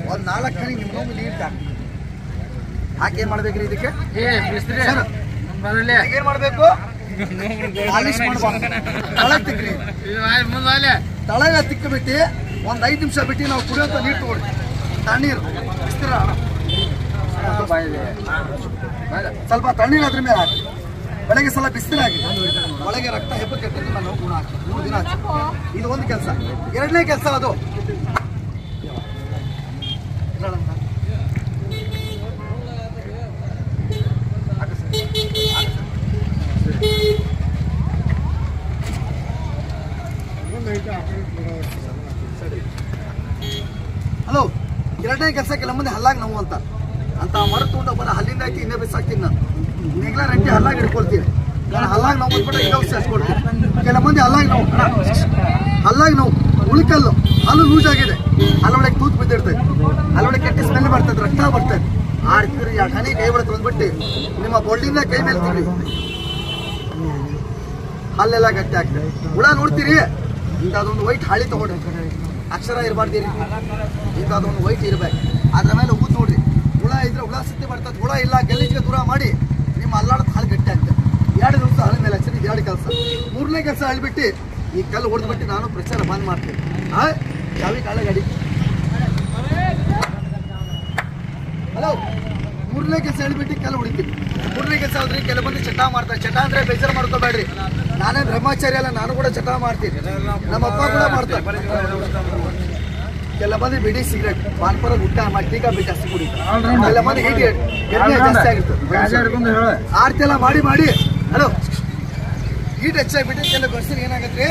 ಒಂದು ನಾಲ್ಕು ಹನಿ ನಿಮ್ಮ ನೋವು ನೀರು ಹಾಕಿ ಹಾಕಿ ಏನು ಮಾಡ್ಬೇಕ್ರಿ ಇದಕ್ಕೆ ಸರ್, ಏನ್ ಮಾಡ್ಬೇಕು ಪಾಲಿಶ್ ಮಾಡ್ಬಾರ್ದು ತಳ ತಿಕ್ಕ್ರಿ ತಳಗ ತಿಕ್ಕಿಬಿಟ್ಟು ಒಂದು ಐದು ನಿಮಿಷ ಬಿಟ್ಟು ನಾವು ಕುಡಿಯೋಂಥ ನೀರು ತಗೊಳ್ಳಿ ತಣ್ಣೀರು ಬಿಸ್ತೀರ ಸ್ವಲ್ಪ ತಣ್ಣೀರು ಅದ್ರ ಮೇಲೆ ಹಾಕಿ ಬೆಳಗ್ಗೆ ಸಲ ಬಿಸಿಲಾಗಿ ಒಳಗೆ ರಕ್ತ ಹೆಬ್ಬಕ್ಕೆ ನಾವು ಗುಣ ಹಾಕಿ ಮೂರು ದಿನ ಹಚ್ಚಿ ಇದು ಒಂದು ಕೆಲಸ ಎರಡನೇ ಕೆಲಸ ಅದು ಇದ್ರೊಳಗೆ ಹಾಕು. ಹಾಕು ಸರ್. ಹಾಕು ಸರ್. ಹಲೋ ಎರಡನೇ ಕೆಲಸ ಕೆಲ ಮಂದಿ ಹಲ್ಲಾಗ ನೋವು ಅಂತ ಅಂತ ಮರ ತುಂಡ ಬರ ಹಲ್ಲಿಂದ ಹಾಕಿ ಇನ್ನೇ ಬಿಸಾಕ್ತೀನಿ ನಾನು ನೆಗ್ಲ ರಂಟಿ ಹಲ್ಲಾಗ ಹಿಡ್ಕೊಳ್ತೀನಿ ನಾನು ಹಲ್ಲಾಗ ನೋವು ಬಂದ್ಬಿಟ್ಟು ಈಗ ಸೇರಿಸ್ಕೊಳ್ತೀನಿ ಕೆಲ ಮಂದಿ ಹಲ್ಲಾಗ ನೋವು ಹಲ್ಲಾಗ ನೋವು ಉಳಿಕಲ್ಲು ಹಲ್ಲು ಲೂಸ್ ಆಗಿದೆ ಹಲ್ಲೊಳಗೆ ತೂತು ಬಿದ್ದಿರ್ತೈತೆ ಹಲ್ಲೊಳಗೆ ಕೆಟ್ಟ ಸ್ಮೆಲ್ ಬರ್ತದೆ ರಕ್ತ ಬರ್ತದೆ ಆಡ್ತಿದ್ರಿ ಎರಡು ಹನಿ ಕೈ ಬಿಡುತ್ತೆ ಬಂದ್ಬಿಟ್ಟು ನಿಮ್ಮ ಬೊಳ್ಳಿಂದ ಕೈ ಮೇಲೆ ತಿನ್ರಿ ಹಲ್ಲೆಲ್ಲ ಗಟ್ಟಿ ಆಗ್ತದೆ ಹುಳ ನೋಡ್ತೀರಿ ಇಂಥದ್ದೊಂದು ವೈಟ್ ಹಾಳಿ ತಗೊಂಡ್ರಿ ಅಕ್ಷರ ಇರಬಾರ್ದಿರಿ ಇಂಥದ್ದೊಂದು ವೈಟ್ ಇರಬೇಕು ಅದ್ರ ಮೇಲೆ ಊದ್ ನೋಡ್ರಿ ಹುಳ ಇದ್ರೆ ಹುಳ ಸುತ್ತಿ ಬರ್ತದೆ ಹುಳ ಇಲ್ಲ ಗಲೀಜಿಗೆ ದೂರ ಮಾಡಿ ನಿಮ್ಮ ಅಲ್ಲಾಡದ ಹಾಳು ಗಟ್ಟಿ ಆಗ್ತದೆ ಎರಡು ದಿವಸ ಹಳೆ ಮೇಲೆ ಹಚ್ಚಿರಿ ಇದು ಎರಡು ಕೆಲಸ ಮೂರನೇ ಕೆಲಸ ಹೇಳ್ಬಿಟ್ಟು ಈ ಕಲ್ಲು ಹೊಡೆದ್ಬಿಟ್ಟು ನಾನು ಪ್ರಚಾರ ಬಂದ್ ಮಾಡ್ತೀನಿ ಆ ಚಾವಿ ಕಾಳ ಗಾಡಿ ಹಲೋ ಮೂರನೇ ಕೆಲಸ ಹೇಳ್ಬಿಟ್ಟು ಕೆಲ ಹೊಡಿತೀನಿ ಮೂರನೇ ಕೆಲಸ ಆದ್ರೆ ಕೆಲ ಮಂದಿ ಚಟ ಮಾಡ್ತಾರೆ ಚಟ ಅಂದ್ರೆ ಬೇಜಾರು ಮಾಡ್ಕೋಬೇಡ್ರಿ ನಾನೇ ಬ್ರಹ್ಮಚಾರಿ ಅಲ್ಲ ನಾನು ಕೂಡ ಚಟ ಮಾಡ್ತೀನಿ ನಮ್ಮ ಅಪ್ಪ ಕೂಡ ಮಾಡ್ತಾರೆ ಕೆಲ ಮಂದಿ ಬಿಡಿ ಸಿಗರೇಟ್ ಪಾನ್ಪರ ಊಟ ಮಾಡಿ ಟೀಕಾ ಬಿ ಜಾಸ್ತಿ ಕುಡಿತಾರೆ ಕೆಲ ಮಂದಿ ಹೀಗೆ ಎಣ್ಣೆ ಜಾಸ್ತಿ ಆಗಿರ್ತದೆ ಆರ್ತಿ ಎಲ್ಲ ಮಾಡಿ ಮಾಡಿ ಹಲೋ ಹೀಟ್ ಹೆಚ್ಚಾಗ್ಬಿಟ್ಟು ಕೆಲ ಗಂಡಸರಿಗೆ ಏನಾಗತ್ತೆ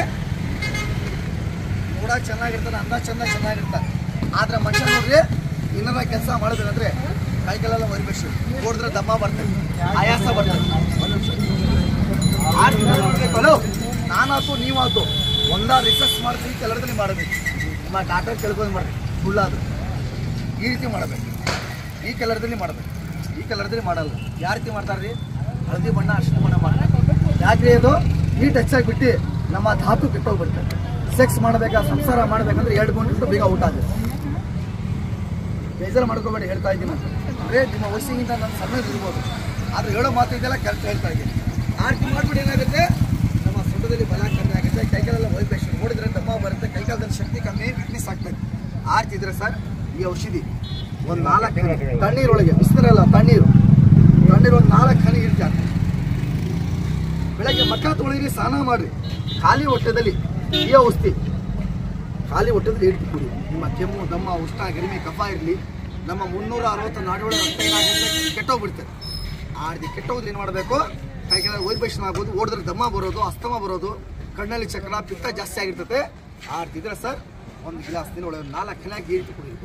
ಕೂಡ ಚೆನ್ನಾಗಿರ್ತದೆ ಅಂದ ಚಂದ ಚೆನ್ನಾಗಿರ್ತಾರೆ ಆದ್ರೆ ಮನುಷ್ಯ ನೋಡ್ರಿ ಇನ್ನರ ಕೆಲಸ ಮಾಡಬೇಕಂದ್ರೆ ಕೈಗೆಲ್ಲ ಮರಿಬೇಕು ಓಡಿದ್ರೆ ದಮ್ಮ ಬರ್ತದೆ ಆಯಾಸ ಬರ್ತದೆ ಒಂದ್ ನಿಮಿಷ. ಆರ್ ದಿನ ನೋಡ್ಬೇಕು ಹಲೋ ನಾನಾತು ನೀವಾತು ಒಂದ ರಿಸರ್ಚ್ ಮಾಡ್ತೀವಿ ಕೆಲರದಲ್ಲಿ ಮಾಡಬೇಕು ನಿಮ್ಮ ಡಾಕ್ಟರ್ ಕೇಳ್ಕೊಂಡು ಮಾಡ್ರಿ ಸುಳ್ಳಾದ್ರು ಈ ರೀತಿ ಮಾಡಬೇಕು ಈ ಕಲರ್ದಲ್ಲಿ ಮಾಡಬೇಕು ಈ ಕಲರ್ದಲ್ಲಿ ಮಾಡಲ್ಲ ಯಾವ ರೀತಿ ಮಾಡ್ತಾರ್ರಿ ಹಳದಿ ಬಣ್ಣ ಅರ್ಶಿನ ಬಣ್ಣ ಮಾಡ್ತಾರೆ ಯಾಕ್ರಿ ಅದು ಹೀಟ್ ಹೆಚ್ಚಾಗ್ಬಿಟ್ಟು ನಮ್ಮ ಧಾತು ಕೆಟ್ಟೋಗ್ಬಿಡ್ತಾರೆ ಸೆಕ್ಸ್ ಮಾಡಬೇಕಾ ಸಂಸಾರ ಮಾಡ್ಬೇಕಂದ್ರೆ ಎರಡು ಗಂಟೆ ಬೇಗ ಊಟ ಆಗುತ್ತೆ ಬೇಜಾರು ಮಾಡ್ಕೋಬೇಡಿ ಹೇಳ್ತಾ ಇದ್ದೀನಿ ಅಂದರೆ ನಿಮ್ಮ ವಯಸ್ಸಿಗಿಂತ ನನ್ನ ಸಮಯ ಇರ್ಬೋದು ಆದ್ರೆ ಹೇಳೋ ಮಾತು ಇದೆಲ್ಲ ಕರೆಕ್ಟ್ ಹೇಳ್ತಾ ಇದ್ದೀನಿ ಆರ್ತಿ ಮಾಡ್ಬಿಟ್ಟು ಏನಾಗುತ್ತೆ ನಮ್ಮ ಸೊಂಟದಲ್ಲಿ ಬಲ ಕಮ್ಮಿ ಆಗುತ್ತೆ ಕೈಕಾಲೆಲ್ಲ ವೈಬ್ರೇಷನ್ ಓಡಿದ್ರೆ ದಮ್ಮ ಬರುತ್ತೆ ಕೈಕಾಲದಲ್ಲಿ ಶಕ್ತಿ ಕಮ್ಮಿ ಫಿಟ್ನೆಸ್ ಆಗ್ತದೆ ಆರ್ತಿ ಇದ್ರೆ ಸರ್ ಈ ಔಷಧಿ ಒಂದು ನಾಲ್ಕು ಹನಿ ತಣ್ಣೀರೊಳಗೆ ಬಿಸಿನೀರಲ್ಲ ತಣ್ಣೀರು ತಣ್ಣೀರು ಒಂದು ನಾಲ್ಕು ಹನಿ ಇರ್ತಾರೆ ಬೆಳಗ್ಗೆ ಮಕ್ಕ ತೊಳಿರಿ ಸ್ನಾನ ಮಾಡ್ರಿ ಖಾಲಿ ಹೊಟ್ಟೆದಲ್ಲಿ ಈ ಔಷಧಿ ಖಾಲಿ ಹೊಟ್ಟೆದಲ್ಲಿ ಇಡ್ತಿ ಕುಡಿ ನಿಮ್ಮ ಕೆಮ್ಮು ದಮ್ಮ ಉಷ್ಣ ಗರಿಮೆ ಕಫ ಇರಲಿ ನಮ್ಮ ಮುನ್ನೂರ ಅರವತ್ತು ನಾಡುಗಳ ರಕ್ತ ಏನಾಗುತ್ತೆ ಕೆಟ್ಟೋಗ್ಬಿಡ್ತದೆ ಆ ರೀತಿ ಕೆಟ್ಟೋದ್ರೆ ಏನು ಮಾಡಬೇಕು ಕೈಗೆಲ್ಲ ವೈಬ್ರೇಷನ್ ಆಗೋದು ಓಡಿದ್ರೆ ದಮ್ಮ ಬರೋದು ಅಸ್ತಮ ಬರೋದು ಕಣ್ಣಲ್ಲಿ ಚಕ್ರ ಪಿತ್ತ ಜಾಸ್ತಿ ಆಗಿರ್ತದೆ ಆ ರೀತಿ ಇದ್ರೆ ಸರ್ ಒಂದು ಗ್ಲಾಸ್ ದಿನ ಒಳಗೆ ನಾಲ್ಕು ಹನಿ ಹಾಕಿ ಇಟ್ಟು ಕುಡಿ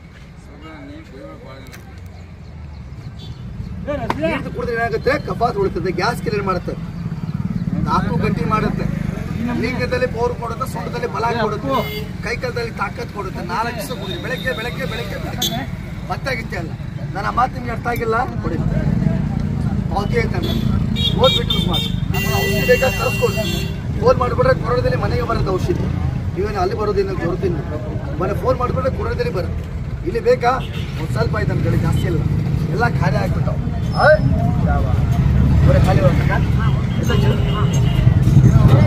ನೀರು ಕುಡಿದ್ರೆ ಏನಾಗುತ್ತೆ ಕಫ ಉಳಿತದೆ ಗ್ಯಾಸ್ ಕ್ಲಿಯರ್ ಮಾಡುತ್ತೆ ನಾಲ್ಕು ಗಂಟೆ ಮಾಡುತ್ತೆ ಲಿಂಗದಲ್ಲಿ ಪೌರ್ ಕೊಡುತ್ತೆ ಸೊಂಟದಲ್ಲಿ ಬಲ ಕೊಡುತ್ತೆ ಕೈಕಾಲದಲ್ಲಿ ತಾಕತ್ ಕೊಡುತ್ತೆ ನಾಲ್ಕು ದಿವಸ ಕುಡಿದ್ರಿ ಬೆಳಗ್ಗೆ ಬೆಳಗ್ಗೆ ಬೆಳಗ್ಗೆ ಬೆಳಗ್ಗೆ ಗೊತ್ತಾಗಿತ್ತೆ ಅಲ್ಲ ನನ್ನ ಮಾತು ನಿಮ್ಗೆ ಅರ್ಥ ಆಗಿಲ್ಲ ಕೊಡಿ ಓಕೆ ಅಂತಾನೆ ಓದ್ಬಿಟ್ಟು ಯೂಸ್ ಮಾಡಿ ನಮ್ಮ ಔಷಧಿ ಬೇಕಾದ್ರೆ ತರಿಸ್ಕೊಳ್ಳಿ ಫೋನ್ ಮಾಡಿಬಿಟ್ರೆ ಕೊರೋನಾದಲ್ಲಿ ಮನೆಗೆ ಬರುತ್ತೆ ಔಷಧಿ ನೀವೇನು ಅಲ್ಲಿ ಬರೋದಿಲ್ಲ ಬರೋದಿಲ್ಲ ಮನೆ ಫೋನ್ ಮಾಡಿಬಿಟ್ರೆ ಕೊರೋನಾದಲ್ಲಿ ಬರುತ್ತೆ ಇಲ್ಲಿ ಬೇಕಾ ಒಂದು ಸ್ವಲ್ಪ ಆಯ್ತು ನಮ್ಮ ಕಡೆ ಜಾಸ್ತಿ ಇಲ್ಲ ಎಲ್ಲ ಖಾಲಿ ಆಗ್ಬಿಟ್ಟವು ಬರೀ ಖಾಲಿ ಬರ್ಬೇಕಾ ಎಲ್ಲ ಜನ-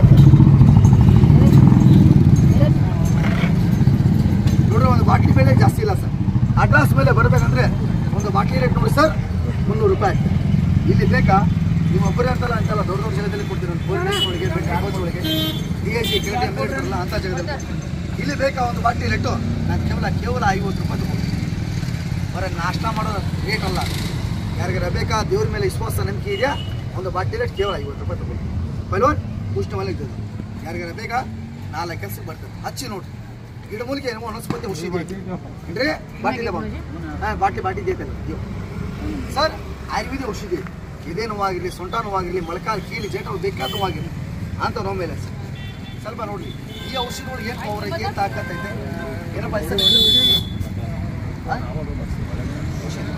ನೋಡ್ರಿ ಒಂದು ಬಾಟ್ಲಿ ಬೆಲೆ ಜಾಸ್ತಿ ಇಲ್ಲ ಸರ್ ಅಡ್ರೆಸ್ ಮೇಲೆ ಬರಬೇಕಂದ್ರೆ ಒಂದು ಬಾಟ್ಲಿ ರೇಟ್ ನೋಡಿ ಸರ್ ಮುನ್ನೂರು ರೂಪಾಯಿ ಇಲ್ಲಿ ಬೇಕಾ ನೀವು ಒಬ್ಬರೇ ಅಂತಲ್ಲ ಅಂತಲ್ಲ ದೊಡ್ಡ ದೊಡ್ಡ ಜಾಗದಲ್ಲಿ ಕೊಡ್ತೀರ ಪೊಲೀಸ್ ಒಳಗೆ ಬೆಟ್ಟ ಒಳಗೆ ಡಿ ಎಸ್ ಸಿ ಕೆಳಗೆ ಅಂಬೇಡ್ಕರ್ಲ್ಲ ಅಂತ ಜಾಗದಲ್ಲಿ ಇಲ್ಲಿ ಬೇಕಾ ಒಂದು ಬಾಟ್ಲಿ ರೇಟು ನಾನು ಕೇವಲ ಕೇವಲ ಐವತ್ತು ರೂಪಾಯಿ ತಗೊಂಡು ಬರೀ ನಾಷ್ಟ ಮಾಡೋ ರೇಟ್ ಅಲ್ಲ ಯಾರಿಗಾರ ಬೇಕಾ ದೇವ್ರ ಮೇಲೆ ವಿಶ್ವಾಸ ನಂಬಿಕೆ ಇದೆಯಾ ಒಂದು ಬಾಟ್ಲಿ ರೇಟ್ ಕೇವಲ ಐವತ್ತು ರೂಪಾಯಿ ತಗೊಂಡು ಪೈಲ್ವಾನ್ ಪುಷ್ಟ ಮೇಲೆ ಇದ್ದದ್ದು ಯಾರಿಗಾರ ಬೇಕಾ ನಾಲ್ಕು ಕೆಲಸಕ್ಕೆ ಬರ್ತದೆ ಹಚ್ಚಿ ನೋಡ್ರಿ ಗಿಡಮೂಲಿಕೆ ಏನೋ ಅನಿಸ್ಕೊಂಡೆ ಔಷಧಿ ಅಂದ್ರೆ ಬಾಟಿಲೆ ಹಾಂ ಬಾಟ್ಲಿ ಬಾಟಿ ಇದೈತಲ್ಲ ಇದು ಸರ್ ಆಯುರ್ವೇದ ಔಷಧಿ ಎದೆ ನೋವಾಗಿರಲಿ ಸೊಂಟ ನೋವಾಗಿರಲಿ ಮೊಳಕಾಲು ಕೀಲಿ ಜೇಟ ಬೇಕಾದ ನೋವಾಗಿರಲಿ ಅಂತ ನೋವು ಮೇಲೆ ಸರ್ ಸ್ವಲ್ಪ ನೋಡ್ರಿ ಈ ಔಷಧಿ ನೋಡಿ ಏನು ಪವರ್ ಐತೆ ಏನು ತಾಕತ್ ಐತೆ ಏನಪ್ಪ ಹೆಸರು ಆ? ಔಷಧಿ.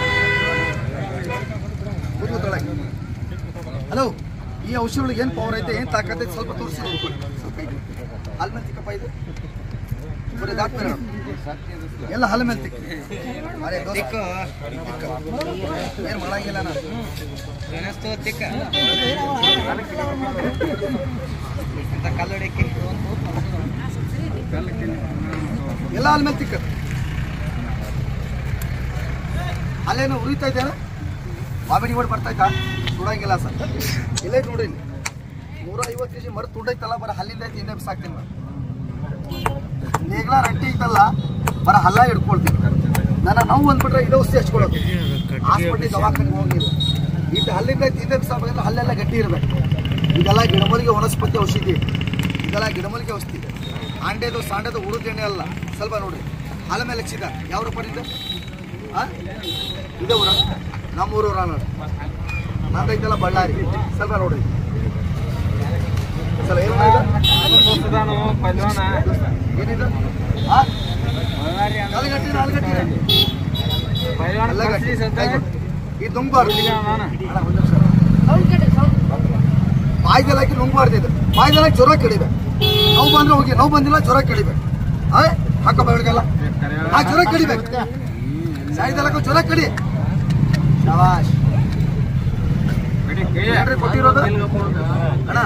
ಕೂತ್ಕೊಳ್ಳಿ. ಹಲೋ ಈ ಔಷಧಿ ಒಳಗೆ ಏನು ಪವರ್ ಐತೆ ಏನು ತಾಕತ್ ಐತೆ ಸ್ವಲ್ಪ ತೋರಿಸಿ ನೋಡ್ಕೊಳ್ಳಿ ಸ್ವಲ್ಪ ಕೈ ಅಲ್ಲಿ ಮೇಲೆ ತಿಕ್ಕಪ್ಪ ಇದು ಬರೀ ದಾಟ್ ಮೇಲೆ ನೋಡು. ಎಲ್ಲ ಹಲ ಮೇಲೆ ತಿಕ್ಕ ಅರೆ ತಿಕ್ಕ ಏನು ಮಾಡಂಗಿಲ್ಲ ನಾನು ಎಲ್ಲ ಹಲ ಮೇಲೆ ತಿಕ್ಕ ಅಲ್ಲೇನೋ ಉರಿತಾ ಇದೆಯಾ ಮಾಮಿಡಿ ಮಾಡಿ ಬರ್ತಾ ಇದ್ದ ಸುಡಂಗಿಲ್ಲ ಸರ್ ಇಲ್ಲೇ ನೋಡ್ರಿ ಇಲ್ಲಿ ನೂರ ಐವತ್ತು ಕೆ ಜಿ ಮರ ತುಂಡೈತಲ್ಲ ಬರ ಹಲ್ಲಿಂದ ಐತಿ ಹಿಂದೆ ಬಿಸಾಕ್ತೀನಿ ನಾನು ನೇಗ್ಲ ರಟ್ಟಿ ಐತಲ್ಲ ಬರ ಹಲ್ಲ ಹಿಡ್ಕೊಳ್ತೀನಿ ನನ್ನ ನೋವು ಬಂದ್ಬಿಟ್ರೆ ಇದು ಔಷಧಿ ಹಚ್ಕೊಳ್ಳೋದು ಹಾಸ್ಪಿಟ್ಲಿಗೆ ದವಾಖಾನೆಗೆ ಹೋಗಿಲ್ಲ ಇದು ಹಲ್ಲಿಂದ ಐತಿ ಹಿಂದೆ ಬಿಸಾಕ್ಬೇಕಂದ್ರೆ ಹಲ್ಲೆಲ್ಲ ಗಟ್ಟಿ ಇರಬೇಕು ಇದೆಲ್ಲ ಗಿಡಮೂಲಿಗೆ ವನಸ್ಪತಿ ಔಷಧಿ ಇದೆಲ್ಲ ಗಿಡಮೂಲಿಗೆ ಔಷಧಿ ಆಂಡೆದು ಸಾಂಡೆದು ಉಳಿದ ಎಣ್ಣೆ ಅಲ್ಲ ಸ್ವಲ್ಪ ನೋಡ್ರಿ ಹಲ ಮೇಲೆ ಹಚ್ಚಿದ ಯಾವ ರೂಪಾಯಿದೆ ಆ ಇದೇ ಊರ ನಮ್ಮ ಊರೂರ ನೋಡಿ ನಂದೈತಲ್ಲ ಬಳ್ಳಾರಿ ಸ್ವಲ್ಪ ನೋಡ್ರಿ ಸಲ ಏನು ಏನಿದೆ ಆ ಕಾಲುಗಟ್ಟಿ ನಾಲ್ಗಟ್ಟಿ ಎಲ್ಲ ಗಟ್ಟಿ ಇದು ನುಂಗ್ಬಾರ್ದು ಅಣ್ಣ, ಒಂದ್ ನಿಮಿಷ. ಬಾಯ್ದೆಲ್ಲ ಹಾಕಿ ನುಂಗ್ಬಾರ್ದು ಇದು ಬಾಯ್ದೆಲ್ಲ ಹಾಕಿ ಜ್ವರ ಕಡಿಬೇಕು ನೋವು ಬಂದ್ರೆ ಹೋಗಿ ನೋವು ಬಂದಿಲ್ಲ ಜ್ವರ ಕಡಿಬೇಕು ಆ ಹಾಕ ಬೆಳಗೆಲ್ಲ ಆ ಜ್ವರ ಕಡಿಬೇಕು ಸಾಯ್ದೆಲ್ಲ ಜ್ವರ ಕಡಿ ಶವಾಶ್ ಏನ್ರಿ ಕೊಟ್ಟಿರೋದು ಅಣ್ಣ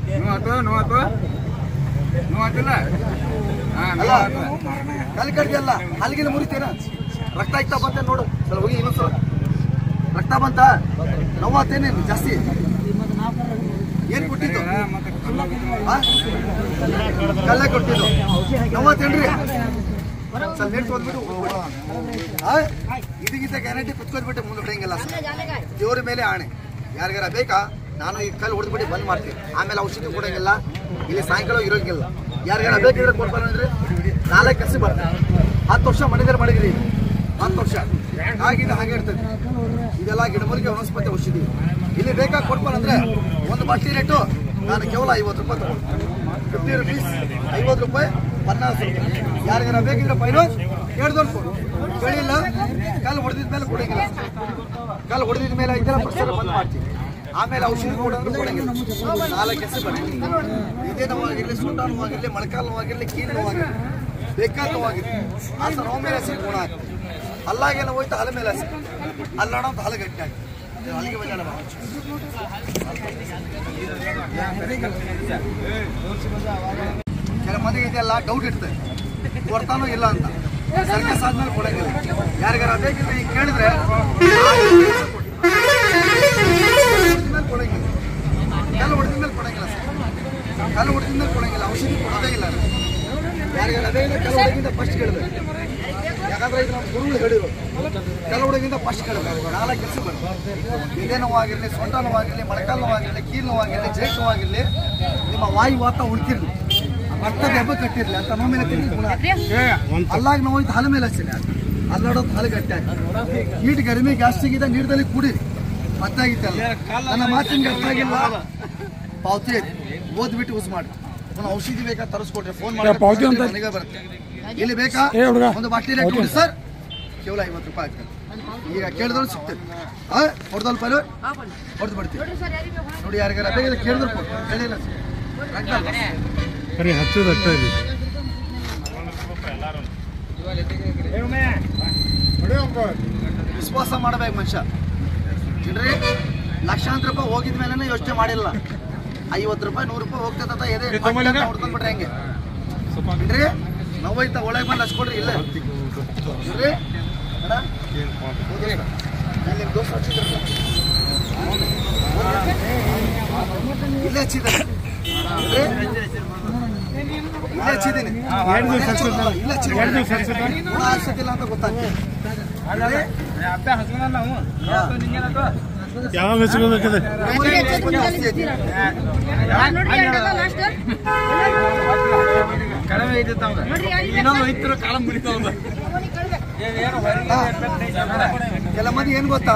ಅಲ್ಲ ಕಲ್ ಕಡ್ದಿಯಲ್ಲ ಹಲ್ಗಿನ ಮುರಿತೀನ ರಕ್ತ ಇಕ್ತಾ ಬಂತ ನೋಡು ಸಲ ಹೋಗಿ ಇನ್ನೊಂದ್ಸಲ ರಕ್ತ ಬಂತ ನೋವಾತೇನೆ ಜಾಸ್ತಿ ಏನ್ ಕೊಟ್ಟಿದ್ದು ಆ? ಕಲ್ಲೇ ಕೊಟ್ಟಿದ್ದು ನೋವಾತೇನ್ರಿ ಸ್ವಲ್ಪ ನೆಟ್ಟು ಬಂದ್ಬಿಟ್ಟು ಆ? ಇದಕ್ಕಿಂತ ಗ್ಯಾರಂಟಿ ಕುತ್ಕೊಂಡ್ಬಿಟ್ಟು ಮುಂದೆ ಬಿಡಂಗಿಲ್ಲ ಸರ್ ದೇವ್ರ ಮೇಲೆ ಆಣೆ ಯಾರಿಗಾರ ಬೇಕಾ ನಾನು ಈ ಕಲ್ಲು ಹೊಡೆದ್ಬಿಟ್ಟು ಬಂದ್ ಮಾಡ್ತೀನಿ ಆಮೇಲೆ ಔಷಧಿ ಕೊಡಂಗಿಲ್ಲ ಇಲ್ಲಿ ಸಾಯಂಕಾಲ ಇರೋಂಗಿಲ್ಲ ಯಾರಿಗಾರ ಬೇಕಿದ್ರೆ ಕೊಡ್ಬಾರ ಅಂದ್ರೆ ನಾಲ್ಕು ಕಸಿ ಬರ್ತಾರೆ ಹತ್ತು ವರ್ಷ ಮಣಿಗಾರ ಮಾಡಿದ್ರಿ ಹತ್ತು ವರ್ಷ ಹಾಗಿದೆ ಹಾಗೆ ಇರ್ತದೆ ಇದೆಲ್ಲ ಗಿಡಮೂಲಿಕೆ ವನಸ್ಪತಿ ಔಷಧಿ ಇಲ್ಲಿ ಬೇಕಾ ಕೊಡ್ಬಾರ ಅಂದ್ರೆ ಒಂದು ಬಾಟ್ಲಿ ರೇಟು ನಾನು ಕೇವಲ ಐವತ್ತು ರೂಪಾಯಿ ತಗೊಂಡು ಫಿಫ್ಟಿ ರುಪೀಸ್ ಐವತ್ತು ರೂಪಾಯಿ ಪನ್ನಾಸ್ ರೂಪಾಯಿ ಯಾರಿಗಾರ ಬೇಕಿದ್ರೆ ಫೈನಾನ್ಸ್ ಕೇಳ್ದೊಂಡು ಕೊಡು ಕೇಳಿಲ್ಲ ಕಲ್ಲು ಹೊಡೆದಿದ ಮೇಲೆ ಕೊಡಂಗಿಲ್ಲ ಕಲ್ಲು ಹೊಡೆದಿದ ಮೇಲೆ ಐದರ ಪರ್ಸೆಂಟ್ ಬಂದ್ ಮಾಡ್ತೀವಿ ಆಮೇಲೆ ಔಷಧಿ ಕೊಡೋದು ಕೊಡಂಗಿಲ್ಲ ನಾಲ್ಕು ಹೆಸರು ಬನ್ನಿ ಇದೇ ನೋವಾಗಿರಲಿ ಸೊಂಟ ನೋವಾಗಿರಲಿ ಮೊಳಕಾಲು ನೋವಾಗಿರಲಿ ಕೀಲು ನೋವಾಗಿರಲಿ ಬೇಕಾದ ನೋವಾಗಿರಲಿ ಆ ಸರ್ ನೋವು ಮೇಲೆ ಹಸಿ ಗುಣ ಆಗ್ತದೆ ಅಲ್ಲಾಗೆ ನೋವು ಹೋಯ್ತು ಹಲ ಮೇಲೆ ಹಸಿ ಅಲ್ಲಾಡೋ ಅಂತ ಹಲ ಗಟ್ಟಿ ಆಗ್ತದೆ ಇದು ಹಲಿಗೆ ಬಜಾರ ಕೆಲ ಮಂದಿಗೆ ಇದೆಲ್ಲ ಡೌಟ್ ಇರ್ತದೆ ಕೊಡ್ತಾನೋ ಇಲ್ಲ ಅಂತ ಸರ್ಕಸ್ ಆದ್ಮೇಲೆ ಕೊಡಂಗಿಲ್ಲ ಯಾರಿಗಾರ ಬೇಕಿದ್ರೆ ಈಗ ಕೇಳಿದ್ರೆ ಹೊಡ್ದಿದ್ಮೇಲೆ ಕೊಡಂಗಿಲ್ಲ ಕಲ್ಲು ಹೊಡೆದ ಮೇಲೆ ಕೊಡಂಗಿಲ್ಲ ಸರ್ ಕಲ್ಲು ಹೊಡೆದ ಮೇಲೆ ಕೊಡಂಗಿಲ್ಲ ಔಷಧಿ ಕೊಡೋದೇ ಇಲ್ಲ ಯಾರಿಗಾರ ಅದೇ ಇಲ್ಲ ಕಲ್ಲು ಹೊಡೆಗಿಂತ ಫಸ್ಟ್ ಕೇಳಬೇಕು ಯಾಕಂದ್ರೆ ಇದು ನಮ್ಮ ಗುರುಗಳು ಹೇಳಿರು ಕಲ್ಲು ಹೊಡೆಗಿಂತ ಫಸ್ಟ್ ಕೇಳಬೇಕು ನಾಲ್ಕು ಕೆಲಸ ಬರ್ತದೆ ಎದೆ ನೋವಾಗಿರಲಿ ಸೊಂಟ ನೋವಾಗಿರಲಿ ಮೊಳಕಾಲು ನೋವಾಗಿರಲಿ ಕೀಲು ನೋವಾಗಿರಲಿ ಜೇಟ್ ನೋವಾಗಿರಲಿ ನಿಮ್ಮ ವಾಯು ವಾತ ಉಳ್ತಿರ್ಲಿ ರಕ್ತದ ಹೆಬ್ಬ ಕಟ್ಟಿರ್ಲಿ ಅಂತ ನೋವು ಮೇಲೆ ತಿರುಗಿ ಗುಣ ಅಲ್ಲಾಗ ನೋವು ಇದ್ದು ಹಲ ಮೇಲೆ ಹಚ್ಚಿಲ್ಲ ಅಲ್ಲಾಡೋದು ಹಲ ಗಟ್ಟಿ ಆಗಿ ಹೀಟ್ ಗರಿಮೆ ಗ್ಯಾಸ್ಟ್ರಿಕ್ ಇದೆ ನೀರದಲ್ಲಿ ಕುಡೀರಿ ಮತ್ತಾಗಿತ್ತಲ್ಲ ನನ್ನ ಮಾತಿನ ಅರ್ಥ ಆಗಿಲ್ಲ ಪಾವತಿ ಐತಿ ಓದ್ಬಿಟ್ಟು ಯೂಸ್ ಮಾಡಿ ನಾನು ಔಷಧಿ ಬೇಕಾ ತರಿಸ್ಕೊಡ್ರಿ ಫೋನ್ ಮಾಡಿ ಪಾವತಿ ಅಂತ? ನನಗೆ ಬರುತ್ತೆ ಇಲ್ಲಿ ಬೇಕಾ ಏ ಹುಡುಗ. ಒಂದು ಬಾಟ್ಲಿ ರೇಟ್ ನೋಡಿ ಸರ್ ಕೇವಲ ಐವತ್ತು ರೂಪಾಯಿ ಆಗ್ತದೆ ಈಗ ಕೇಳಿದವ್ರು ಸಿಗ್ತದೆ ಹಾ ಹೊಡೆದಲ್ ಪೈಲು ಹೊಡೆದು ಬಿಡ್ತೀವಿ ನೋಡಿ ಯಾರಿಗಾರ ಬೇಕಾದ್ರೆ ಕೇಳಿದ್ರು ಕೊಡು. ಕೇಳಿಲ್ಲ ರಕ್ತ ಅಲ್ವಾ? ಸರಿ ಹಚ್ಚೋದು ಅಷ್ಟೇ ಇಲ್ಲಿ ವಿಶ್ವಾಸ ಮಾಡಬೇಕು ಮನುಷ್ಯ ಇಲ್ರಿ ಲಕ್ಷಾಂತರ ರೂಪಾಯಿ ಹೋಗಿದ ಮೇಲೆ ಯೋಚನೆ ಮಾಡಿಲ್ಲ ಐವತ್ತು ರೂಪಾಯಿ ನೂರು ರೂಪಾಯಿ ಹೋಗ್ತದ ಎದೆ ಹೊಡ್ಕೊಂಡ್ಬಿಟ್ರೆ ಹೆಂಗೆ ಇಲ್ರಿ ನೋವೈತ ಒಳಗೆ ಬಂದು ಹಚ್ಕೊಡ್ರಿ ಇಲ್ಲ ಇಲ್ರಿ ಅಣ್ಣ? ಹೋದ್ರಿ? ಇಲ್ಲಿ ನಿಮ್ ದೋಸ್ತ ಹಚ್ಚಿದ್ರಲ್ಲ? ಇಲ್ಲೇ ಹಚ್ಚಿದ್ದಾರೆ ಇಲ್ರಿ? ಇಲ್ಲೇ ಹಚ್ಚಿದ್ದೀನಿ ಎರಡು ದಿವಸ ಹಚ್ಚಿದ್ದ? ಇಲ್ಲೇ ಹಚ್ಚಿದ್ದೀನಿ. ಎರಡು ದಿವಸ ಹಚ್ಚಿದ್ದ? ಗುಣ ಹಚ್ಚಿದ್ದಿಲ್ಲ ಅಂತ ಗೊತ್ತಾಗ್ತದೆ ಇಲ್ರಿ? ಯಾವ ಮೆಚ್ಕೋಬೇಕದೆ ಊರಿಗೆ ಜಾಸ್ತಿ ಐತಿ. ಹಾ. ಕೆಲ ಮಂದಿ ಏನ್ ಗೊತ್ತಾ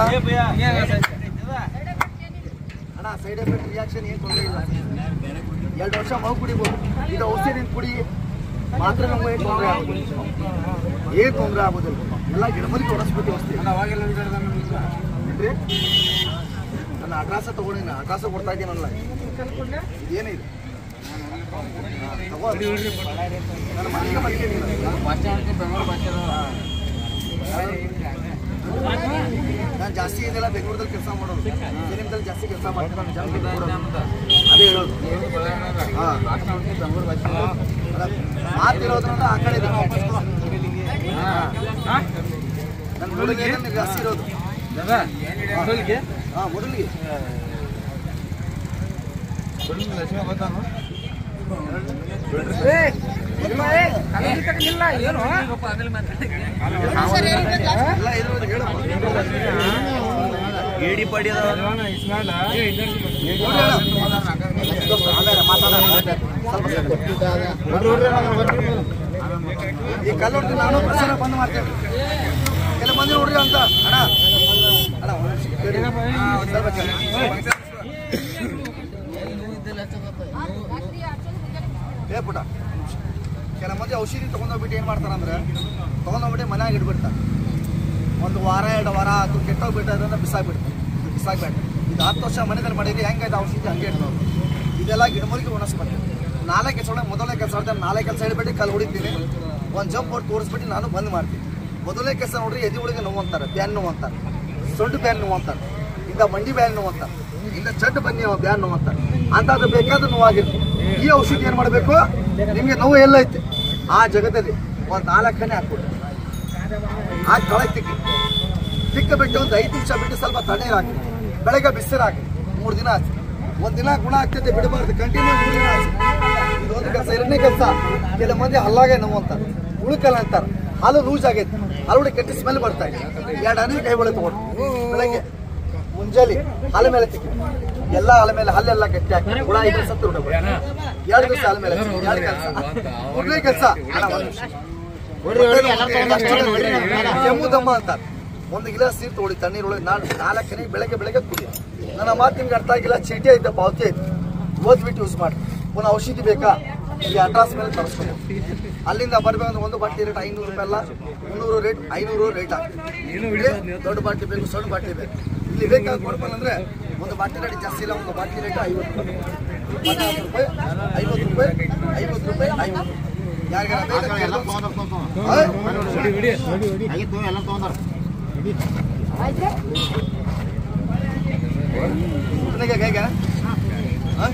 ಅಣ್ಣ ಸೈಡ್ ಎಫೆಕ್ಟ್ ರಿಯಾಕ್ಷನ್ ಏನ್ ತೊಂದರೆ ಇಲ್ಲ ಎರಡು ವರ್ಷ ಮಗು ಕುಡಿಬೋದು ಇದು ಔಷಧಿ ಕುಡಿ ಮಾತ್ರ ನಮ್ಗೆ ಏನ್ ತೊಂದರೆ ಆಗೋದಿಲ್ಲ ಏನ್ ತೊಂದರೆ ಆಗೋದಿಲ್ಲ ಎಲ್ಲ ಗಿಡಮಲ್ಲಿ ಹೊಡಸ್ಬಿಟ್ಟು ಔಷಧಿ ಏನ್ರಿ? ನನ್ನ ಅಡ್ರಾಸ ತಗೊಂಡಿನ ಅಡ್ರಾಸ ಕೊಡ್ತಾ ಇದ್ದೀನಲ್ಲ ಇದೇನಿದೆ ತಗೋ ನನ್ನ ಮನೆಗೆ ಮಡಿಕೆ ನಾನು ಜಾಸ್ತಿ ಏನಿಲ್ಲ ಬೆಂಗಳೂರಲ್ಲಿ ಕೆಲಸ ಮಾಡೋದು ಫಿಲಿಮ್ದಲ್ಲಿ ಜಾಸ್ತಿ ಕೆಲಸ ಮಾಡ್ತೀನಿ ಜಾಸ್ತಿ ಕೊಡೋದು. ಅದೇ ಹೇಳೋದು ಹಾಂ ಮಾತಿರೋದ್ರಿಂದ ಆ ಕಡೆ ಇದೆ. ನನ್ನ ಹುಡುಗಿ ಜಾಸ್ತಿ ಇರೋದು ಹಾಂ ಮೊದಲಿಗೆ ಎಲ್ಲ ಇರೋದು ಹೇಳಪ್ಪ ಏಡಿ ಪಡಿಯದ ಈ ಕಲ್ಲು ಹೊಡ್ದು ನಾನು ಪ್ರಚಾರ ಬಂದ್ ಮಾಡ್ತೇನೆ ಕೆಲವು ಮಂದಿ ನೋಡ್ರಿ ಅಂತ ಅಣ್ಣ ಅಣ್ಣ ಒಂದ್ ನಿಮಿಷ ಕೇಳಿ. ಸ್ವಲ್ಪ ಕೇಳಿ. ಏ ಪುಟ ಕೆಲ ಮಂದಿ ಔಷಧಿ ತೊಗೊಂಡೋಗ್ಬಿಟ್ಟು ಏನು ಮಾಡ್ತಾರಂದ್ರೆ ತೊಗೊಂಡೋಗ್ಬಿಟ್ಟು ಮನ್ಯಾಗ ಇಟ್ಬಿಡ್ತಾರೆ ಒಂದು ವಾರ ಎರಡು ವಾರ ಅದು ಕೆಟ್ಟೋಗ್ಬಿಟ್ಟು ಅದನ್ನು ಬಿಸಾಕ್ಬಿಡ್ತಾರೆ ಬಿಸಾಕ್ಬೇಡ ಇದು ಹತ್ತು ವರ್ಷ ಮನೆಯಲ್ಲಿ ಮಾಡಿದ್ರೆ ಹೆಂಗಾಯ್ತು ಔಷಧಿ ಹಂಗೆ ಇಟ್ಕೊಂಡು ಇದೆಲ್ಲ ಗಿಡಮೂಲಿಕೆ ಉಣಸ್ಬೇಕು ನಾಳೆ ಕೆಲಸ ಮೊದಲನೇ ಕೆಲಸ ಮಾಡ್ತಾರೆ ನಾಳೆ ಕೆಲಸ ಹಿಡ್ಬಿಟ್ಟು ಕಲ್ಲು ಹೊಡಿತೀನಿ ಒಂದು ಜಂಪ್ ಬೋರ್ಡ್ ತೋರಿಸ್ಬಿಟ್ಟು ನಾನು ಬಂದ್ ಮಾಡ್ತೀನಿ ಮೊದಲನೇ ಕೆಲಸ ನೋಡ್ರಿ ಎದೆ ಒಳಗೆ ನೋವು ಅಂತಾರೆ ಬ್ಯಾನ್ ನೋವು ಅಂತಾರೆ ಸೊಂಟು ಬ್ಯಾನ್ ನೋವು ಅಂತಾರೆ ಇಂದ ಮಂಡಿ ಬ್ಯಾನ್ ನೋವು ಅಂತಾರೆ ಇಂದ ಚಡ್ಡು ಬನ್ನಿ ಬ್ಯಾನ್ ನೋವು ಅಂತಾರೆ ಅಂತಾದ್ರೆ ಬೇಕಾದ್ರೆ ನೋವಾಗಿರುತ್ತೆ ಈ ಔಷಧಿ ಏನು ಮಾಡಬೇಕು ನಿಮಗೆ ನೋವು ಎಲ್ಲ ಐತೆ ಆ ಜಗತ್ತಲ್ಲಿ ಒಂದು ನಾಲ್ಕನೇ ಹಾಕ್ಬಿಟ್ಟು ಆ ಕೆಳಗೆ ತಿಕ್ಕಿ ತಿಕ್ಕ ಬಿಟ್ಟು ಒಂದು ಐದು ನಿಮಿಷ ಬಿಟ್ಟು ಸ್ವಲ್ಪ ತಣ್ಣೀರು ಹಾಕಿ ಬೆಳಗ್ಗೆ ಬಿಸಿರು ಹಾಕಿ ಮೂರು ದಿನ ಆಯ್ತು ಒಂದು ದಿನ ಗುಣ ಆಗ್ತೈತೆ ಬಿಡಬಾರ್ದು ಕಂಟಿನ್ಯೂ ಮೂರು ದಿನ ಆಯ್ತು ಇದೊಂದು ಕೆಲಸ ಎರಡನೇ ಕೆಲಸ ಕೆಲವು ಮಂದಿ ಹಲ್ಲಾಗೆ ನೋವು ಅಂತಾರೆ ಉಳುಕಲ್ಲ ಅಂತಾರೆ ಹಾಲು ಲೂಸ್ ಆಗೈತೆ ಹಾಲು ಕೆಟ್ಟ ಸ್ಮೆಲ್ ಬರ್ತಾ ಇದೆ ಎರಡು ಹನಿ ಕೈ ಒಳಗೆ ತಗೊಂಡು ಬೆಳಗ್ಗೆ ಮುಂಜಾನೆ ಹಾಲ ಮೇಲೆ ತಿಕ್ಕಿ ಎಲ್ಲ ಹಾಲ ಮೇಲೆ ಹಲ್ಲೆಲ್ಲ ಗಟ್ಟಿ ಹಾಕಿ ಹುಳ ಇದ್ರೆ ಸತ್ತು ಬಿಡಬೇಕು ಎರಡು ದಿವಸ ಹಾಲ ಮೇಲೆ ತಿಕ್ಕಿ. ಎರಡು ಕೆಲಸ ಮೂರನೇ ಕೆಲಸ ಕೆಮ್ಮು ದಮ್ಮ ಅಂತಾರೆ ಒಂದು ಗಿಲಾಸ್ ನೀರು ತಗೊಳ್ಳಿ ತಣ್ಣೀರೊಳಗೆ ನಾನು ನಾಲ್ಕನೇ ಬೆಳಗ್ಗೆ ಬೆಳಗ್ಗೆ ಕುಡಿ ನನ್ನ ಮಾತು ನಿಮ್ಗೆ ಅರ್ಥ ಆಗಿಲ್ಲ ಚೀಟಿ ಐತೆ ಪಾವತಿ ಐತೆ ಓದ್ಬಿಟ್ಟು ಯೂಸ್ ಮಾಡಿ ಪುನಃ ಔಷಧಿ ಬೇಕಾ ಈ ಅಡ್ರೆಸ್ ಮೇಲೆ ತರಿಸ್ಕೊಂಡು ಅಲ್ಲಿಂದ ಬರ್ಬೇಕಂದ್ರೆ ಒಂದು ಬಾಟ್ಲಿ ರೇಟ್ ಐನೂರು ರೂಪಾಯಿ ಅಲ್ಲ ಮುನ್ನೂರು ರೇಟ್ ಐನೂರು ರೇಟ್ ಆಗ್ತದೆ ದೊಡ್ಡ ಬಾಟ್ಲಿ ಬೇಕು ಸಣ್ಣ ಬಾಟ್ಲಿ ಬೇಕು ಇಲ್ಲಿ ಬೇಕಾದ ಕೊಡ್ಬೇಕಂದ್ರೆ ಒಂದು ಬಾಟ್ಲಿ ರೇಟ್ ಜಾಸ್ತಿ ಇಲ್ಲ ಒಂದು ಬಾಟ್ಲಿ ರೇಟ್ ಐವತ್ತು ರೂಪಾಯಿ ಹದಿನಾಲ್ಕು ರೂಪಾಯಿ ಐವತ್ತು ರೂಪಾಯಿ ಐವತ್ತು ರೂಪಾಯಿ ಐವತ್ತು ಯಾರಿಗಾರ ಬೇಕಾದ್ರೆ ನನಗೆ ಹೇಗೆ ಹಾ?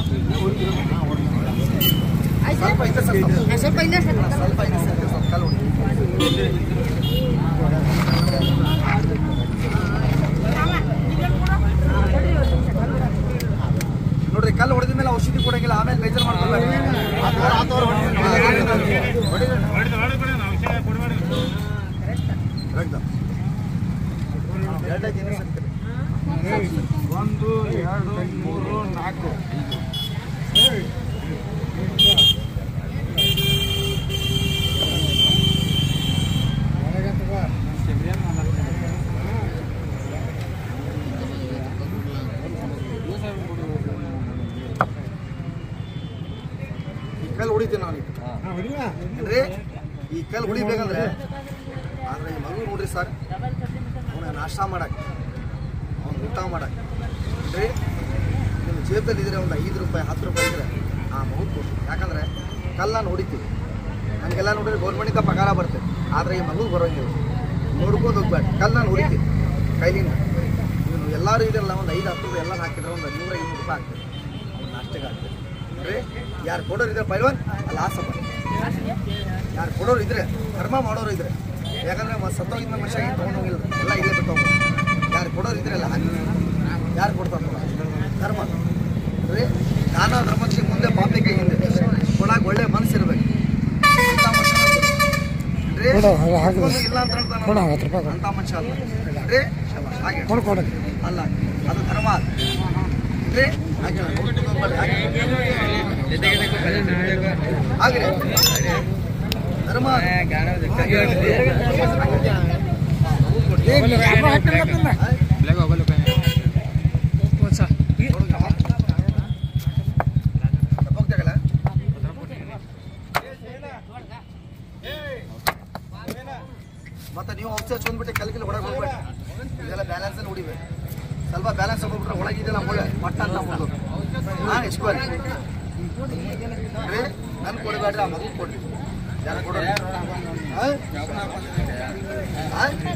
ಸ್ವಲ್ಪ ಇದೆ ಸರ್ ಸ್ವಲ್ಪ. ಸ್ವಲ್ಪ ಇಲ್ಲ ಸರ್ ಸ್ವಲ್ಪ ಇದೆ ಸರ್ ಸ್ವಲ್ಪ ಕಾಲು ಹೊಡಿ. ನೋಡ್ರಿ ಕಲ್ಲು ಹೊಡೆದ ಮೇಲೆ ಔಷಧಿ ಕೊಡಂಗಿಲ್ಲ ಆಮೇಲೆ ಬೇಜಾರು ಮಾಡ್ಕೊಳ್ಬೇಡಿ ಎರಡೇ ದಿನ ಸಿಗ್ತದೆ. ಒಂದು ಎರಡು ಮೂರು ನಾಲ್ಕು ಈ ಕಲ್ಲು ಹೊಡಿತೀನಿ ನಾನು ಈಗ. ಅಂದ್ರೆ ಈ ಕಲ್ಲು ಹೊಡಿಬೇಕಂದ್ರೆ ಆದ್ರೆ ಈ ಮಗು ನೋಡ್ರಿ ಸರ್ ಅವನ ನಾಷ್ಟ ಮಾಡಕ್ಕೆ ಅವ್ನು ಊಟ ಮಾಡಕ್ಕೆ ಅಂದ್ರೆ ನಿಮ್ಮ ಜೇಬಲ್ಲಿ ಇದ್ರೆ ಒಂದು ಐದು ರೂಪಾಯಿ ಹತ್ತು ರೂಪಾಯಿ ಇದ್ರೆ ಆ ಮಗು ಕೊಡ್ರಿ ಯಾಕಂದ್ರೆ ಕಲ್ಲ ನಾನು ಹೊಡಿತೀವಿ ಹಂಗೆಲ್ಲ ನೋಡಿದ್ರೆ ಗೌರ್ಮೆಂಟಿಂದ ಪಗಾರ ಬರ್ತದೆ ಆದರೆ ಈ ಮಗು ಬರೋಂಗಿಲ್ಲ ನೋಡ್ಕೊಂಡು ಹೋಗ್ಬೇಡ ಕಲ್ಲ ನಾನು ಹೊಡಿತೀವಿ ಕೈಲಿಂದ ಇವನು ಎಲ್ಲರೂ ಇದೆಲ್ಲ ಒಂದು ಐದು ಹತ್ತು ರೂಪಾಯಿ ಎಲ್ಲ ಹಾಕಿದ್ರೆ ಒಂದು ನೂರ ಇನ್ನೂರು ರೂಪಾಯಿ ಆಗ್ತದೆ ಅವ್ನು ನಾಷ್ಟಕ್ಕೆ ಆಗ್ತದೆ ಅಂದ್ರೆ ಯಾರು ಕೊಡೋರು ಇದ್ರೆ ಪೈಲ್ವಾನ್ ಅಲ್ಲಿ ಆಸಪ್ಪ ಯಾರು ಕೊಡೋರು ಇದ್ರೆ ಧರ್ಮ ಮಾಡೋರು ಇದ್ರೆ ಯಾಕಂದ್ರೆ ಮ- ಸತ್ತೋಗಿದ್ದ ಮನುಷ್ಯ ಏನು ತೊಗೊಂಡೋಗಿಲ್ಲ ಎಲ್ಲ ಇಲ್ಲೇ ಬಿಟ್ಟು ಹೋಗ್ಬೋದು ಯಾರು ಕೊಡೋರು ಇದ್ರೆ ಅಲ್ಲ ಹಾಕಿ ಯಾರು ಕೊಡ್ತಾರೆ ಧರ್ಮ ಅಂದ್ರೆ ದಾನ ಧರ್ಮಕ್ಕೆ ಮುಂದೆ ಪಾಪಿಗೆ ಹಿಂದೆ ಕೊಡಾಕ್ ಒಳ್ಳೆ ಮನಸ್ಸು ಇರ್ಬೇಕು ಅಂಥ ಮನುಷ್ಯ ಅಂದ್ರೆ ಒಂದು ಇಲ್ಲ ಅಂತ ಹೇಳ್ತಾನೆ ಅಂತ ಮನುಷ್ಯ ಅಲ್ಲ ಅಂದ್ರೆ ಹಾಗೆ ಅಲ್ಲ ಅದು ಧರ್ಮ ಅಂದ್ರೆ ಹಾಗೆ ಹಾಗೆ ಧರ್ಮ ಹೋಗ್ತಾಗಲ್ಲ ಮತ್ತೆ ನೀವು ಔಷಧಿ ಹಚ್ಕೊಂಡ್ಬಿಟ್ಟು ಕಲ್ಕಿಲ್ ಹೊರಗೆ ಹೋಗ್ಬೇಡಿ ಇದೆಲ್ಲ ಬ್ಯಾಲೆನ್ಸ್ ಅಲ್ಲಿ ಹೊಡಿಬೇಕು ಸ್ವಲ್ಪ ಬ್ಯಾಲೆನ್ಸ್ ಹೋಗ್ಬಿಟ್ರೆ ಒಳಗಿದೆಲ್ಲ ಮುಳ್ಳೆ ಮಟ್ಟ ಅಂತ ಮುಳ್ಳು ಹಾಂ ಎಷ್ಟು ನನ್ ಕೊಡಬೇಡ್ರಿ ಆ ಮಗು ಕೊಡ್ರಿ ಯಾರು ಕೊಡೋರು ಆ? ಆ?